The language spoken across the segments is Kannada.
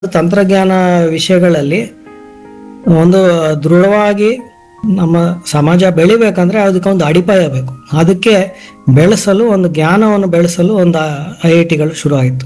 ತಂತ್ರಜ್ಞಾನ ವಿಷಯಗಳಲ್ಲಿ ಒಂದು ದೃಢವಾಗಿ ನಮ್ಮ ಸಮಾಜ ಬೆಳಿಬೇಕಂದ್ರೆ ಅದಕ್ಕೊಂದು ಅಡಿಪಾಯ ಬೇಕು ಅದಕ್ಕೆ ಬೆಳೆಸಲು ಒಂದು ಜ್ಞಾನವನ್ನು ಬೆಳೆಸಲು ಒಂದು ಐ ಐ ಟಿಗಳು ಶುರು ಆಯಿತು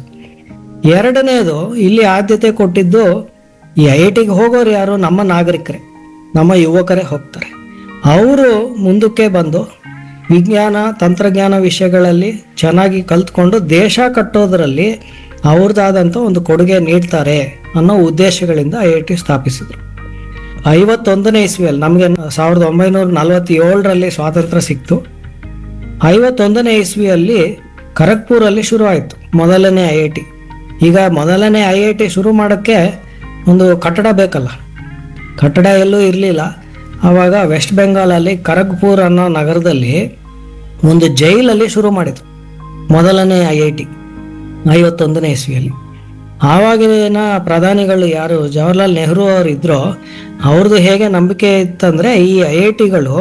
ಎರಡನೇದು ಇಲ್ಲಿ ಆದ್ಯತೆ ಕೊಟ್ಟಿದ್ದು ಈ ಐ ಐ ಟಿಗೆ ಹೋಗೋರು ಯಾರು ನಮ್ಮ ನಾಗರಿಕರೇ ನಮ್ಮ ಯುವಕರೇ ಹೋಗ್ತಾರೆ ಅವರು ಮುಂದಕ್ಕೆ ಬಂದು ವಿಜ್ಞಾನ ತಂತ್ರಜ್ಞಾನ ವಿಷಯಗಳಲ್ಲಿ ಚೆನ್ನಾಗಿ ಕಲ್ತ್ಕೊಂಡು ದೇಶ ಕಟ್ಟೋದರಲ್ಲಿ ಅವ್ರದ್ದಾದಂಥ ಒಂದು ಕೊಡುಗೆ ನೀಡ್ತಾರೆ ಅನ್ನೋ ಉದ್ದೇಶಗಳಿಂದ ಐ ಐ ಟಿ ಸ್ಥಾಪಿಸಿದರು ಐವತ್ತೊಂದನೇ ಇಸ್ವಿಯಲ್ಲಿ ನಮಗೆ ಸಾವಿರದ ಒಂಬೈನೂರ ನಲವತ್ತೇಳರಲ್ಲಿ ಸ್ವಾತಂತ್ರ್ಯ ಸಿಕ್ತು ಐವತ್ತೊಂದನೇ ಇಸ್ವಿಯಲ್ಲಿ ಖರಗ್ಪುರಲ್ಲಿ ಶುರು ಆಯಿತು ಮೊದಲನೇ ಐ ಐ ಟಿ ಈಗ ಮೊದಲನೇ ಐ ಐ ಟಿ ಶುರು ಮಾಡೋಕ್ಕೆ ಒಂದು ಕಟ್ಟಡ ಬೇಕಲ್ಲ ಕಟ್ಟಡ ಎಲ್ಲೂ ಇರಲಿಲ್ಲ ಆವಾಗ ವೆಸ್ಟ್ ಬೆಂಗಾಲಲ್ಲಿ ಖರಗ್ಪುರ್ ಅನ್ನೋ ನಗರದಲ್ಲಿ ಒಂದು ಜೈಲಲ್ಲಿ ಶುರು ಮಾಡಿದ್ರು ಮೊದಲನೇ ಐ ಐ ಟಿ ಐವತ್ತೊಂದನೇ ಇಸ್ವಿಯಲ್ಲಿ ಆವಾಗಿನ ಪ್ರಧಾನಿಗಳು ಯಾರು ಜವಾಹರ್ಲಾಲ್ ನೆಹರು ಅವರು ಇದ್ರೋ ಅವ್ರದ್ದು ಹೇಗೆ ನಂಬಿಕೆ ಇತ್ತಂದ್ರೆ ಈ ಐ ಐ ಟಿಗಳು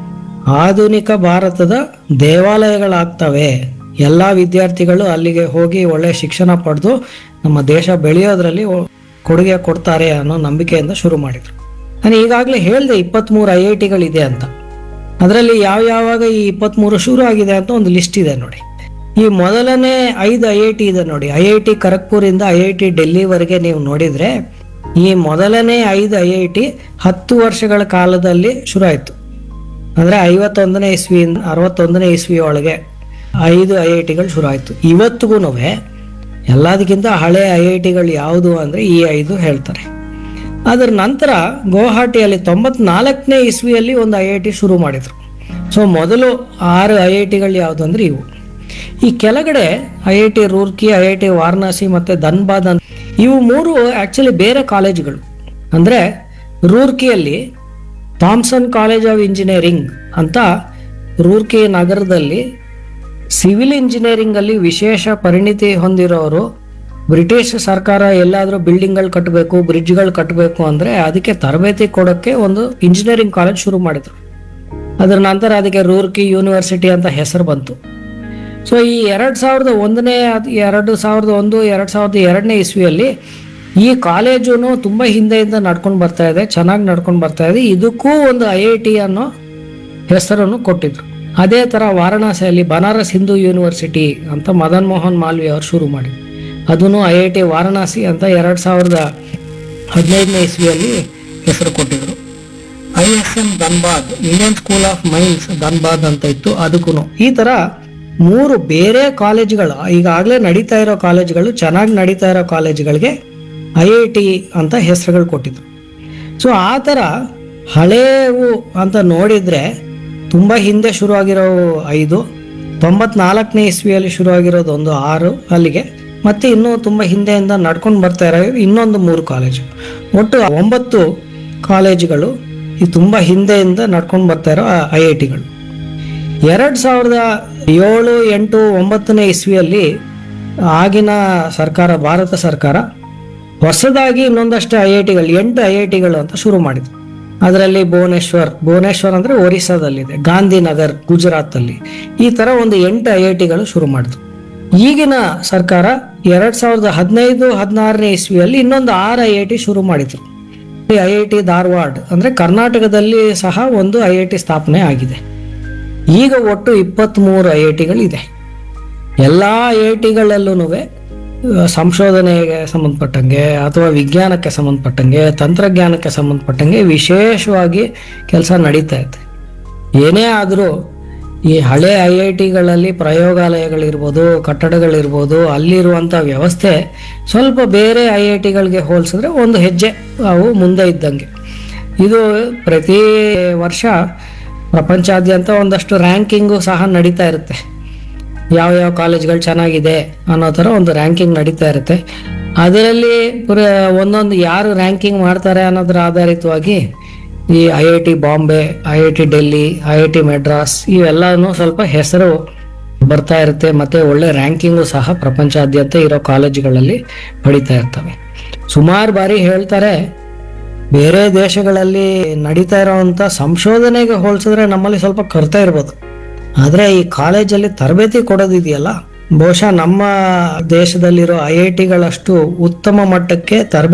ಆಧುನಿಕ ಭಾರತದ ದೇವಾಲಯಗಳಾಗ್ತವೆ ಎಲ್ಲ ವಿದ್ಯಾರ್ಥಿಗಳು ಅಲ್ಲಿಗೆ ಹೋಗಿ ಒಳ್ಳೆ ಶಿಕ್ಷಣ ಪಡೆದು ನಮ್ಮ ದೇಶ ಬೆಳೆಯೋದ್ರಲ್ಲಿ ಒ- ಕೊಡುಗೆ ಕೊಡ್ತಾರೆ ಅನ್ನೋ ನಂಬಿಕೆಯಿಂದ ಶುರು ಮಾಡಿದ್ರು ನಾನು ಈಗಾಗಲೇ ಹೇಳಿದೆ ಇಪ್ಪತ್ತ್ಮೂರು ಐ ಐ ಟಿಗಳಿದೆ ಅಂತ ಅದರಲ್ಲಿ ಯಾವ ಯಾವಾಗ ಈ ಇಪ್ಪತ್ತ್ಮೂರು ಶುರು ಆಗಿದೆ ಅಂತ ಒಂದು ಲಿಸ್ಟ್ ಇದೆ ನೋಡಿ ಈ ಮೊದಲನೇ ಐದು ಐ ಐ ಟಿ ಇದೆ ನೋಡಿ ಐ ಐ ಟಿ ಖರಗ್ಪುರಿಂದ ಐ ಐ ಟಿ ಡೆಲ್ಲಿವರೆಗೆ ನೀವು ನೋಡಿದರೆ ಈ ಮೊದಲನೇ ಐದು ಐ ಐ ಟಿ ಹತ್ತು ವರ್ಷಗಳ ಕಾಲದಲ್ಲಿ ಶುರು ಆಯಿತು ಅಂದರೆ ಐವತ್ತೊಂದನೇ ಇಸ್ವಿಯಿಂದ ಅರವತ್ತೊಂದನೇ ಇಸ್ವಿ ಒಳಗೆ ಐದು ಐ ಐ ಟಿಗಳು ಶುರು ಆಯಿತು ಇವತ್ತಿಗೂ ಎಲ್ಲದಕ್ಕಿಂತ ಹಳೆ ಐ ಐ ಟಿಗಳು ಯಾವುದು ಅಂದರೆ ಈ ಐದು ಹೇಳ್ತಾರೆ ಅದರ ನಂತರ ಗುವಾಹಟಿಯಲ್ಲಿ ತೊಂಬತ್ನಾಲ್ಕನೇ ಇಸ್ವಿಯಲ್ಲಿ ಒಂದು ಐ ಐ ಟಿ ಶುರು ಮಾಡಿದರು ಸೊ ಮೊದಲು ಆರು ಐ ಐ ಟಿಗಳು ಯಾವುದು ಅಂದರೆ ಇವು ಈ ಕೆಳಗಡೆ I I T Roorkee I I T Varanasi ಮತ್ತು ಧನ್ಬಾದ್ ಅಂತ ಇವು ಮೂರು ಆ್ಯಕ್ಚುಲಿ ಬೇರೆ ಕಾಲೇಜುಗಳು ಅಂದರೆ ರೂರ್ಕಿಯಲ್ಲಿ ಥಾಮ್ಸನ್ ಕಾಲೇಜ್ ಆಫ್ ಇಂಜಿನಿಯರಿಂಗ್ ಅಂತ ರೂರ್ಕಿ ನಗರದಲ್ಲಿ ಸಿವಿಲ್ ಇಂಜಿನಿಯರಿಂಗ್ ಅಲ್ಲಿ ವಿಶೇಷ ಪರಿಣಿತಿ ಹೊಂದಿರೋರು ಬ್ರಿಟಿಷ್ ಸರ್ಕಾರ ಎಲ್ಲಾದರೂ ಬಿಲ್ಡಿಂಗ್ಗಳು ಕಟ್ಟಬೇಕು ಬ್ರಿಡ್ಜ್ಗಳು ಕಟ್ಟಬೇಕು ಅಂದರೆ ಅದಕ್ಕೆ ತರಬೇತಿ ಕೊಡೋಕ್ಕೆ ಒಂದು ಇಂಜಿನಿಯರಿಂಗ್ ಕಾಲೇಜ್ ಶುರು ಮಾಡಿದ್ರು ಅದರ ನಂತರ ಅದಕ್ಕೆ ರೂರ್ಕಿ ಯೂನಿವರ್ಸಿಟಿ ಅಂತ ಹೆಸರು ಬಂತು ಸೊ ಈ ಎರಡು ಸಾವಿರದ ಒಂದನೇ ಅದ್- ಎರಡು ಸಾವಿರದ ಒಂದು ಎರಡು ಸಾವಿರದ ಎರಡನೇ ಇಸ್ವಿಯಲ್ಲಿ ಈ ಕಾಲೇಜು ತುಂಬ ಹಿಂದೆಯಿಂದ ನಡ್ಕೊಂಡು ಬರ್ತಾ ಇದೆ ಚೆನ್ನಾಗಿ ನಡ್ಕೊಂಡು ಬರ್ತಾ ಇದೆ ಇದಕ್ಕೂ ಒಂದು ಐ ಐ ಟಿ ಅನ್ನೋ ಹೆಸರನ್ನು ಕೊಟ್ಟಿದ್ರು ಅದೇ ಥರ ವಾರಣಾಸಿಯಲ್ಲಿ ಬನಾರಸ್ ಹಿಂದೂ ಯೂನಿವರ್ಸಿಟಿ ಅಂತ ಮದನ್ ಮೋಹನ್ ಮಾಲ್ವಿ ಅವರು ಶುರು ಮಾಡಿದ್ರು ಅದನ್ನು ಐ ಐ ಟಿ ವಾರಣಾಸಿ ಅಂತ ಎರಡು ಸಾವಿರದ ಹದಿನೈದನೇ ಇಸ್ವಿಯಲ್ಲಿ ಹೆಸರು ಕೊಟ್ಟಿದ್ರು I S M Dhanbad Indian school of mines Dhanbad ಅಂತ ಇತ್ತು ಅದಕ್ಕೂ ಈ ಥರ ಮೂರು ಬೇರೆ ಕಾಲೇಜುಗಳು ಈಗಾಗಲೇ ನಡೀತಾ ಇರೋ ಕಾಲೇಜುಗಳು ಚೆನ್ನಾಗಿ ನಡೀತಾ ಇರೋ ಕಾಲೇಜುಗಳಿಗೆ ಐ ಐ ಟಿ ಅಂತ ಹೆಸರುಗಳು ಕೊಟ್ಟಿದ್ರು ಸೊ ಆ ಥರ ಹಳೆವು ಅಂತ ನೋಡಿದರೆ ತುಂಬ ಹಿಂದೆ ಶುರುವಾಗಿರೋ ಐದು ತೊಂಬತ್ನಾಲ್ಕನೇ ಇಸ್ವಿಯಲ್ಲಿ ಶುರುವಾಗಿರೋದು ಒಂದು ಆರು ಅಲ್ಲಿಗೆ ಮತ್ತು ಇನ್ನೂ ತುಂಬ ಹಿಂದೆಯಿಂದ ನಡ್ಕೊಂಡು ಬರ್ತಾ ಇರೋ ಇನ್ನೊಂದು ಮೂರು ಕಾಲೇಜು ಒಟ್ಟು ಒಂಬತ್ತು ಕಾಲೇಜುಗಳು ಈ ತುಂಬ ಹಿಂದೆಯಿಂದ ನಡ್ಕೊಂಡು ಬರ್ತಾ ಇರೋ ಐ ಐ ಟಿಗಳು ಎರಡು ಸಾವಿರದ ಏಳು ಎಂಟು ಒಂಬತ್ತನೇ ಇಸ್ವಿಯಲ್ಲಿ ಆಗಿನ ಸರ್ಕಾರ ಭಾರತ ಸರ್ಕಾರ ಹೊಸದಾಗಿ ಇನ್ನೊಂದಷ್ಟು ಐ ಐ ಟಿಗಳು ಎಂಟು ಐ ಐ ಟಿಗಳು ಅಂತ ಶುರು ಮಾಡಿದ್ರು ಅದರಲ್ಲಿ ಭುವನೇಶ್ವರ್ ಭುವನೇಶ್ವರ್ ಅಂದರೆ ಒರಿಸ್ಸಾದಲ್ಲಿದೆ ಗಾಂಧಿನಗರ್ ಗುಜರಾತಲ್ಲಿ ಈ ಥರ ಒಂದು ಎಂಟು ಐ ಐ ಟಿಗಳು ಶುರು ಮಾಡಿದ್ರು ಈಗಿನ ಸರ್ಕಾರ ಎರಡು ಸಾವಿರದ ಹದಿನೈದು ಹದಿನಾರನೇ ಇಸ್ವಿಯಲ್ಲಿ ಇನ್ನೊಂದು ಆರು ಐ ಐ ಟಿ ಶುರು ಮಾಡಿದ್ರು ಐ ಐ ಟಿ ಧಾರವಾಡ ಅಂದರೆ ಕರ್ನಾಟಕದಲ್ಲಿ ಸಹ ಒಂದು ಐ ಐ ಟಿ ಸ್ಥಾಪನೆ ಆಗಿದೆ ಈಗ ಒಟ್ಟು ಇಪ್ಪತ್ತ್ಮೂರು ಐ ಐ ಟಿಗಳಿದೆ ಎಲ್ಲ ಐ ಐ ಟಿಗಳಲ್ಲೂ ಸಂಶೋಧನೆಗೆ ಸಂಬಂಧಪಟ್ಟಂಗೆ ಅಥವಾ ವಿಜ್ಞಾನಕ್ಕೆ ಸಂಬಂಧಪಟ್ಟಂಗೆ ತಂತ್ರಜ್ಞಾನಕ್ಕೆ ಸಂಬಂಧಪಟ್ಟಂಗೆ ವಿಶೇಷವಾಗಿ ಕೆಲಸ ನಡೀತಾ ಇದೆ ಏನೇ ಆದರೂ ಈ ಹಳೆ ಐ ಐ ಟಿಗಳಲ್ಲಿ ಪ್ರಯೋಗಾಲಯಗಳಿರ್ಬೋದು ಕಟ್ಟಡಗಳಿರ್ಬೋದು ಅಲ್ಲಿರುವಂಥ ವ್ಯವಸ್ಥೆ ಸ್ವಲ್ಪ ಬೇರೆ ಐ ಐ ಟಿಗಳಿಗೆ ಹೋಲಿಸಿದ್ರೆ ಒಂದು ಹೆಜ್ಜೆ ಅವು ಮುಂದೆ ಇದ್ದಂಗೆ ಇದು ಪ್ರತಿ ವರ್ಷ ಪ್ರಪಂಚಾದ್ಯಂತ ಒಂದಷ್ಟು ರ್ಯಾಂಕಿಂಗು ಸಹ ನಡೀತಾ ಇರುತ್ತೆ ಯಾವ ಯಾವ ಕಾಲೇಜ್ಗಳು ಚೆನ್ನಾಗಿದೆ ಅನ್ನೋ ಥರ ಒಂದು ರ್ಯಾಂಕಿಂಗ್ ನಡೀತಾ ಇರುತ್ತೆ ಅದರಲ್ಲಿ ಪುರ- ಒಂದೊಂದು ಯಾರು ರ್ಯಾಂಕಿಂಗ್ ಮಾಡ್ತಾರೆ ಅನ್ನೋದ್ರ ಆಧಾರಿತವಾಗಿ ಈ I I T Bombay I I T Delhi I I T Madras ಇವೆಲ್ಲನೂ ಸ್ವಲ್ಪ ಹೆಸರು ಬರ್ತಾ ಇರುತ್ತೆ ಮತ್ತು ಒಳ್ಳೆ ರ್ಯಾಂಕಿಂಗು ಸಹ ಪ್ರಪಂಚಾದ್ಯಂತ ಇರೋ ಕಾಲೇಜುಗಳಲ್ಲಿ ಪಡಿತಾ ಇರ್ತವೆ ಸುಮಾರು ಬಾರಿ ಹೇಳ್ತಾರೆ ಬೇರೆ ದೇಶಗಳಲ್ಲಿ ನಡೀತಾ ಇರೋವಂಥ ಸಂಶೋಧನೆಗೆ ಹೋಲಿಸಿದ್ರೆ ನಮ್ಮಲ್ಲಿ ಸ್ವಲ್ಪ ಕೊರತೆ ಇರ್ಬೋದು ಆದರೆ ಈ ಕಾಲೇಜಲ್ಲಿ ತರಬೇತಿ ಕೊಡೋದಿದೆಯಲ್ಲ ಬಹುಶಃ ನಮ್ಮ ದೇಶದಲ್ಲಿರೋ ಐ ಐ ಟಿಗಳಷ್ಟು ಉತ್ತಮ ಮಟ್ಟಕ್ಕೆ ತರಬೇತಿ